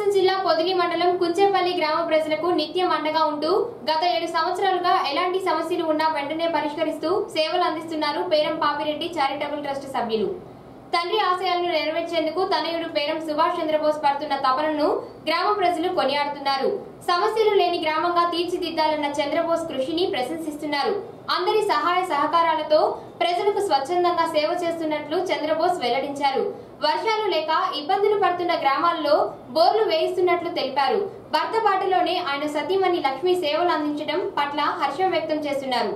ప్రకాశం జిల్లా పొదిలి మండలం కుంచెపల్లి గ్రామ ప్రజలకు నిత్యం అండగా ఉంటూ గత ఏడు సంవత్సరాలుగా ఎలాంటి సమస్యలు ఉన్నా వెంటనే పరిష్కరిస్తూ సేవలు అందిస్తున్నారు పేరం పాపిరెడ్డి చారిటబుల్ ట్రస్ట్ సభ్యులు తండ్రి ఆశయాలను నెరవేర్చేందుకు తనయుడు పేరం సుభాష్ చంద్రబోస్ పడుతున్న తపనను గ్రామ ప్రజలు కొనియాడుతున్నారు సమస్యలు లేని గ్రామంగా తీర్చిదిద్దాలన్న చంద్రబోస్ కృషిని ప్రశంసిస్తున్నారు అందరి సహాయ సహకారాలతో ప్రజలకు స్వచ్ఛందంగా సేవ చేస్తున్నట్లు చంద్రబోస్ వెల్లడించారు వర్షాలు లేక ఇబ్బందులు పడుతున్న గ్రామాల్లో బోర్లు వేయిస్తున్నట్లు తెలిపారు భర్త బాటలోనే ఆయన సతీమణి లక్ష్మి సేవలు అందించడం పట్ల హర్షం వ్యక్తం చేస్తున్నారు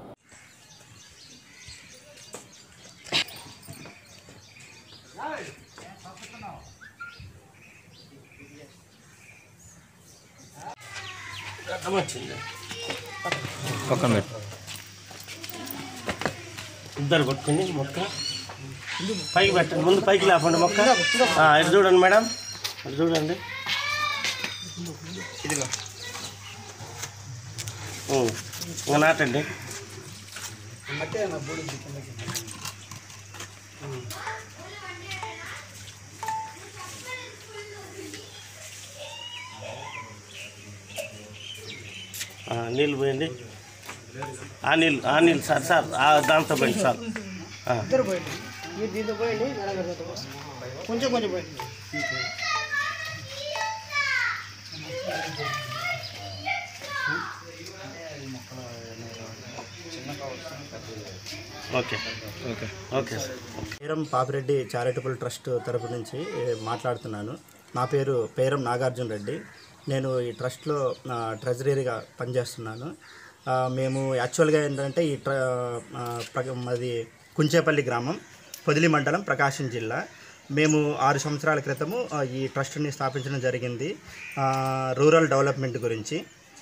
వచ్చింది పక్కన పెట్టు ఇద్దరు కొట్టుకుని మొక్క పైకి పెట్టండి ముందు పైకి లేపండి మొక్క ఆ, ఇటు చూడండి మేడం ఇటు చూడండి ఇదిగో ఉం. ఇంకా నాటండి ఆ, నీళ్ళు పోయండి ఆ నీళ్ళు ఆ నీళ్ళు సార్ సార్ ఆ దాంతో పోయింది సార్ ఆ. ఇద్దరు పోయండి మీరు దీంతో పోయండి మేడం గారితో పోయండి. కొంచెం కొంచెం పోయండి okay okay okay sir Peram Papireddy charitable trust తరపు నుంచి ఏ, మాట్లాడుతున్నాను నా పేరు పేరం నాగార్జున రెడ్డి నేను ఈ ట్రస్ట్లో ఆ, ట్రెజరీగా పనిచేస్తున్నాను ఆ, మేము యాక్చువల్గా ఏంటంటే ఈ ట్ర ఆ, ప్ర- మాది కుంచేపల్లి గ్రామం పొదిలి మండలం ప్రకాశం జిల్లా మేము ఆరు సంవత్సరాల క్రితము ఆ, ఈ ట్రస్ట్ని స్థాపించడం జరిగింది ఆ, రూరల్ డెవలప్మెంట్ గురించి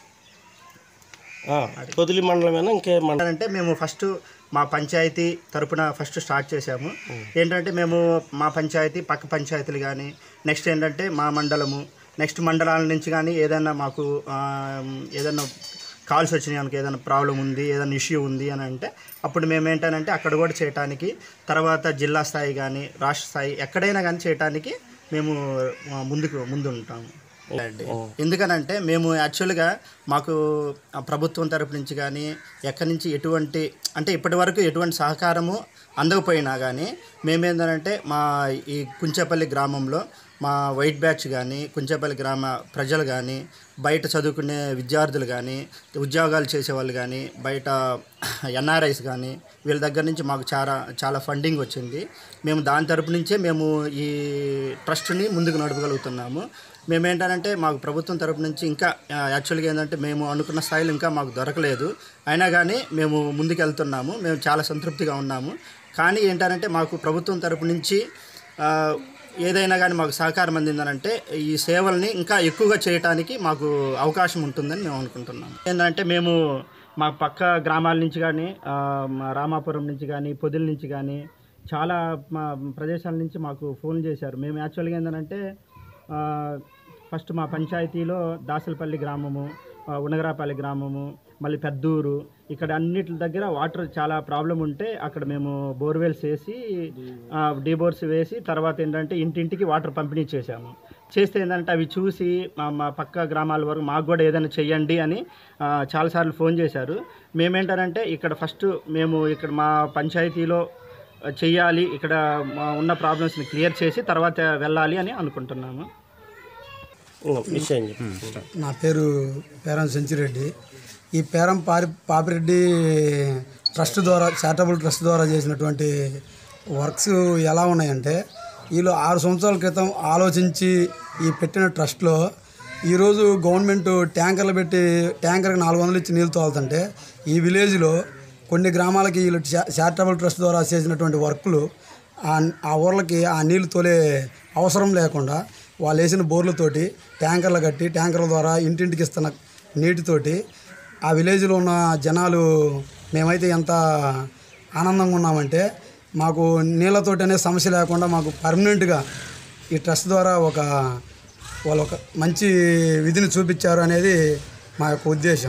ఆ, పొదిలి మండలమేనా ఇంకే మండలం అంటే మేము ఫస్ట్ మా పంచాయతీ తరపున ఫస్ట్ స్టార్ట్ చేశాము ఏంటంటే మేము మా పంచాయతీ పక్క పంచాయతీలు కానీ నెక్స్ట్ ఏంటంటే మా మండలము నెక్స్ట్ మండలాల నుంచి కానీ ఏదైనా మాకు ఆ, ఏదైనా కాల్స్ వచ్చినాయి మనకి ఏదైనా ప్రాబ్లం ఉంది ఏదైనా ఇష్యూ ఉంది అని అంటే అప్పుడు మేము ఏంటంటే అక్కడ కూడా చేయటానికి తర్వాత జిల్లా స్థాయి కానీ రాష్ట్ర స్థాయి ఎక్కడైనా కానీ చేయటానికి మేము ఆ, ముందుకు ముందు ఉంటాము అండి ఎందుకనంటే మేము యాక్చువల్గా మాకు ఆ ప్రభుత్వం తరపు నుంచి కానీ ఎక్కడి నుంచి ఎటువంటి అంటే ఇప్పటి వరకు ఎటువంటి సహకారము అందకపోయినా కానీ మేమేంటంటే మా ఈ కుంచేపల్లి గ్రామంలో మా వైట్ బ్యాచ్ కానీ కుంచేపల్లి గ్రామ ప్రజలు కానీ బయట చదువుకునే విద్యార్థులు కానీ ఉద్యోగాలు చేసేవాళ్ళు కానీ బయట ఎన్ఆర్ఐస్ కానీ వీళ్ళ దగ్గర నుంచి మాకు చాలా చాలా ఫండింగ్ వచ్చింది మేము దాని తరపు నుంచే మేము ఈ ట్రస్ట్ని ముందుకు నడపగలుగుతున్నాము మేము ఏంటంటే మాకు ప్రభుత్వం తరపు నుంచి ఇంకా ఆ, యాక్చువల్గా ఏంటంటే మేము అనుకున్న స్థాయిలో ఇంకా మాకు దొరకలేదు అయినా కానీ మేము ముందుకు వెళ్తున్నాము మేము చాలా సంతృప్తిగా ఉన్నాము కానీ ఏంటంటే మాకు ప్రభుత్వం తరపు నుంచి ఆ, ఏదైనా కానీ మాకు సహకారం అందిందనంటే ఈ సేవల్ని ఇంకా ఎక్కువగా చేయడానికి మాకు అవకాశం ఉంటుందని మేము అనుకుంటున్నాము ఏంటంటే మేము మా పక్క గ్రామాల నుంచి కానీ ఆ, మా రామాపురం నుంచి కానీ పొదిల నుంచి కానీ చాలా మా ప్రదేశాల నుంచి మాకు ఫోన్ చేశారు మేము యాక్చువల్గా ఏంటంటే ఆ, ఫస్ట్ మా పంచాయతీలో దాసలపల్లి గ్రామము ఆ, ఉనగరాపల్లి గ్రామము మళ్ళీ పెద్దూరు ఇక్కడ అన్నిటి దగ్గర వాటర్ చాలా ప్రాబ్లం ఉంటే అక్కడ మేము బోర్వెల్స్ వేసి ఆ, డీబోర్స్ వేసి తర్వాత ఏంటంటే ఇంటింటికి వాటర్ పంపిణీ చేశాము చేస్తే ఏంటంటే అవి చూసి మా మా పక్క గ్రామాల వరకు మాకు కూడా ఏదైనా చెయ్యండి అని ఆ, చాలాసార్లు ఫోన్ చేశారు మేమేంటారంటే ఇక్కడ ఫస్ట్ మేము ఇక్కడ మా పంచాయతీలో చెయ్యాలి ఇక్కడ మా ఉన్న ప్రాబ్లమ్స్ని క్లియర్ చేసి తర్వాత వెళ్ళాలి అని అనుకుంటున్నాము విషయం చెప్పు నా పేరు పేరం సెంచిరెడ్డి ఈ పేరం పారి పాపిరెడ్డి ట్రస్ట్ ద్వారా చారిటబుల్ ట్రస్ట్ ద్వారా చేసినటువంటి వర్క్స్ ఎలా ఉన్నాయంటే వీళ్ళు ఆరు సంవత్సరాల క్రితం ఆలోచించి ఈ పెట్టిన ట్రస్ట్లో ఈరోజు గవర్నమెంట్ ట్యాంకర్లు పెట్టి ట్యాంకర్కి నాలుగు వందలు ఇచ్చి నీళ్ళు తోలుతుంటే ఈ విలేజ్లో కొన్ని గ్రామాలకి వీళ్ళు చా- చారిటబుల్ ట్రస్ట్ ద్వారా చేసినటువంటి వర్కులు ఆ ఆ ఊర్లకి ఆ నీళ్లు తోలే అవసరం లేకుండా వాళ్ళు వేసిన బోర్లతోటి ట్యాంకర్లు కట్టి ట్యాంకర్ల ద్వారా ఇంటింటికి ఇస్తున్న నీటితోటి ఆ విలేజ్లో ఉన్న జనాలు మేమైతే ఎంత ఆనందంగా ఉన్నామంటే మాకు నీళ్ళతోటనే సమస్య లేకుండా మాకు పర్మనెంట్గా ఈ ట్రస్ట్ ద్వారా ఒక వాళ్ళు ఒక మంచి విధిని చూపించారు అనేది మా యొక్క ఉద్దేశం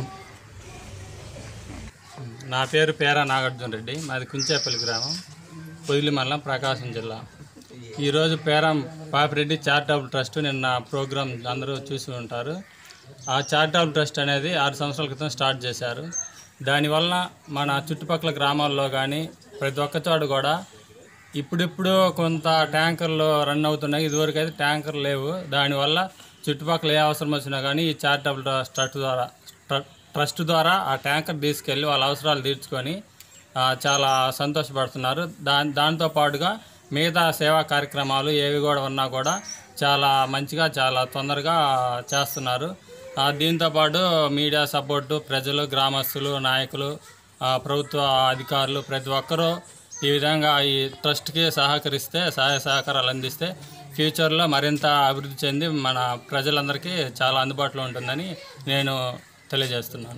నా పేరు పేరా నాగార్జున రెడ్డి మాది కుంచేపల్లి గ్రామం పొదిలి మండలం ప్రకాశం జిల్లా ఈరోజు పేరం పాపిరెడ్డి చారిటబుల్ ట్రస్ట్ నిన్న ప్రోగ్రాం అందరూ చూసి ఉంటారు ఆ చారిటబుల్ ట్రస్ట్ అనేది ఆరు సంవత్సరాల క్రితం స్టార్ట్ చేశారు దానివల్ల మన చుట్టుపక్కల గ్రామాల్లో కానీ ప్రతి ఒక్క చోట కూడా ఇప్పుడిప్పుడు కొంత ట్యాంకర్లు రన్ అవుతున్నాయి ఇదివరకు అయితే ట్యాంకర్లు లేవు దానివల్ల చుట్టుపక్కల ఏ అవసరం వచ్చినా కానీ ఈ చారిటబుల్ ట్రస్ట్ ద్వారా ట్ర- ట్రస్ట్ ద్వారా ఆ ట్యాంకర్ తీసుకెళ్ళి వాళ్ళ అవసరాలు తీర్చుకొని ఆ, చాలా సంతోషపడుతున్నారు దా దాంతో పాటుగా మిగతా సేవా కార్యక్రమాలు ఏవి కూడా ఉన్నా కూడా చాలా మంచిగా చాలా తొందరగా చేస్తున్నారు ఆ, దీంతో పాటు మీడియా సపోర్టు ప్రజలు గ్రామస్తులు నాయకులు ఆ, ప్రభుత్వ అధికారులు ప్రతి ఒక్కరూ ఈ విధంగా ఈ ట్రస్ట్కి సహకరిస్తే సహాయ సహకారాలు అందిస్తే ఫ్యూచర్లో మరింత అభివృద్ధి చెంది మన ప్రజలందరికీ చాలా అందుబాటులో ఉంటుందని నేను తెలియజేస్తున్నాను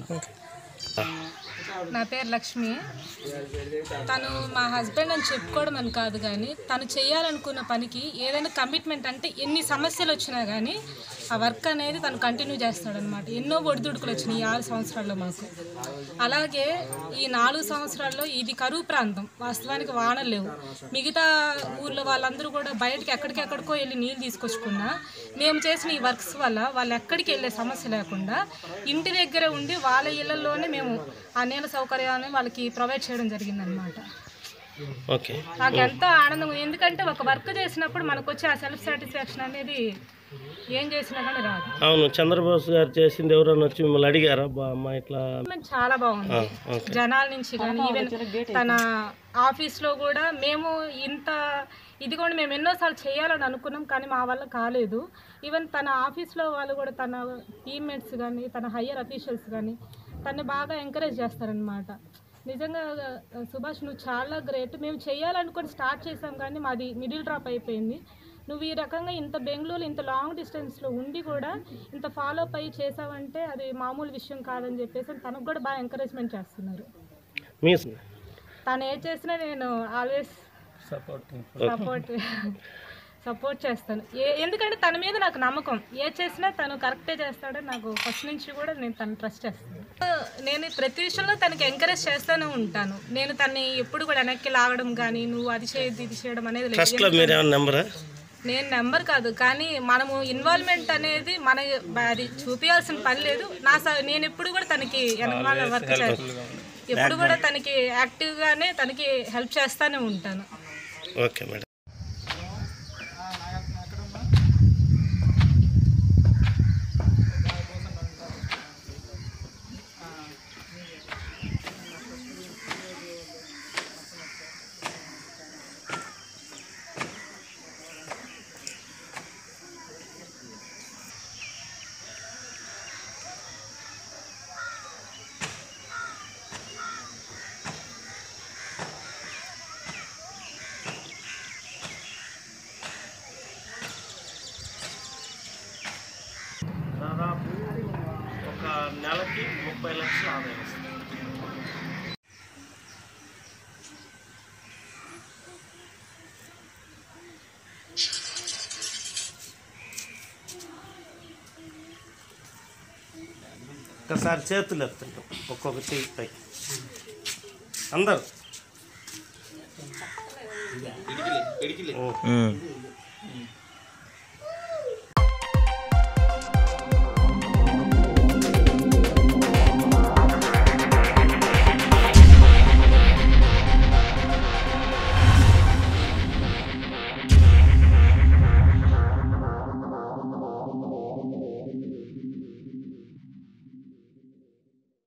నా పేరు లక్ష్మి తను మా హస్బెండ్ అని చెప్పుకోవడం అని కాదు కానీ తను చేయాలనుకున్న పనికి ఏదైనా కమిట్మెంట్ అంటే ఎన్ని సమస్యలు వచ్చినా కానీ ఆ వర్క్ అనేది తను కంటిన్యూ చేస్తాడనమాట ఎన్నో ఒడిదుడుకులు వచ్చినాయి ఈ ఆరు సంవత్సరాల్లో మాకు అలాగే ఈ నాలుగు సంవత్సరాల్లో ఇది కరువు ప్రాంతం వాస్తవానికి వానలు లేవు మిగతా ఊర్లో వాళ్ళందరూ కూడా బయటకి ఎక్కడికెక్కడికో వెళ్ళి నీళ్ళు తీసుకొచ్చుకున్నా మేము చేసిన ఈ వర్క్స్ వల్ల వాళ్ళు ఎక్కడికి వెళ్ళే సమస్య లేకుండా ఇంటి దగ్గరే ఉండి వాళ్ళ ఇళ్లలోనే మేము ఆ నీళ్ళ సౌకర్యాన్ని వాళ్ళకి ప్రొవైడ్ చేయడం జరిగిందనమాట ఓకే నాకు ఎంతో ఆనందం ఉంది. ఎందుకంటే ఒక వర్క్ చేసినప్పుడు మనకు వచ్చే ఆ సెల్ఫ్ సాటిస్ఫాక్షన్ అనేది ఏం చేసినా కానీ రాదు అవును చంద్రబోస్ గారు చేసింది ఎవరైనా వచ్చి మిమ్మల్ని అడిగారా బా అమ్మ ఇట్లా Treatment చాలా బాగుంది ఓకే జనాల నుంచి కానీ ఈవెన్ తన ఆఫీస్లో కూడా మేము ఇంత ఇది కూడా మేము ఎన్నోసార్లు చేయాలని అనుకున్నాం కానీ మా వల్ల కాలేదు ఈవెన్ తన ఆఫీస్లో వాళ్ళు కూడా తన టీమ్మేట్స్ కానీ తన హయ్యర్ అఫీషియల్స్ కానీ తన్ని బాగా ఎంకరేజ్ చేస్తారనమాట నిజంగా ఆ, సుభాష్ నువ్వు చాలా గ్రేట్ మేము చేయాలనుకొని స్టార్ట్ చేసాం కానీ మాది మిడిల్ డ్రాప్ అయిపోయింది నువ్వు ఈ రకంగా ఇంత బెంగళూరు ఇంత లాంగ్ డిస్టెన్స్లో ఉండి కూడా ఇంత ఫాలో అప్ అయ్యి చేసావంటే అది మామూలు విషయం కాదని చెప్పేసి తనకు కూడా బాగా ఎంకరేజ్మెంట్ చేస్తున్నారు మీ తను ఏం చేసినా నేను ఆల్వేస్ సపోర్ట్ సపోర్ట్ సపోర్ట్ చేస్తాను ఏ ఎందుకంటే తన మీద నాకు నమ్మకం ఏ చేసినా తను కరెక్టే చేస్తాడని నాకు ఫస్ట్ నుంచి కూడా నేను తను ట్రస్ట్ చేస్తాను నేను ప్రతి విషయంలో తనకి ఎంకరేజ్ చేస్తూనే ఉంటాను నేను తన్ని ఎప్పుడు కూడా వెనక్కి లాగడం కానీ నువ్వు అది చేయదు ఇది చేయడం అనేది లేదు ట్రస్ట్లో మీరేమన్నా నెంబరా నేను నెంబర్ కాదు కానీ మనము ఇన్వాల్వ్మెంట్ అనేది మన అది చూపించాల్సిన పని లేదు నా స- నేను ఎప్పుడు కూడా తనకి వెనకాల వర్క్ చేస్తాను ఎప్పుడు కూడా తనకి యాక్టివ్గానే తనకి హెల్ప్ చేస్తానే ఉంటాను ఓకే మేడం దాదాపు ఒక నెలకి ముప్పై లక్షల ఆదాయం వస్తుంది ఒకసారి చేతులు ఎత్తుంటాం ఒక్కొక్క చెయ్యి పై అందరు ఓ. ఉమ్.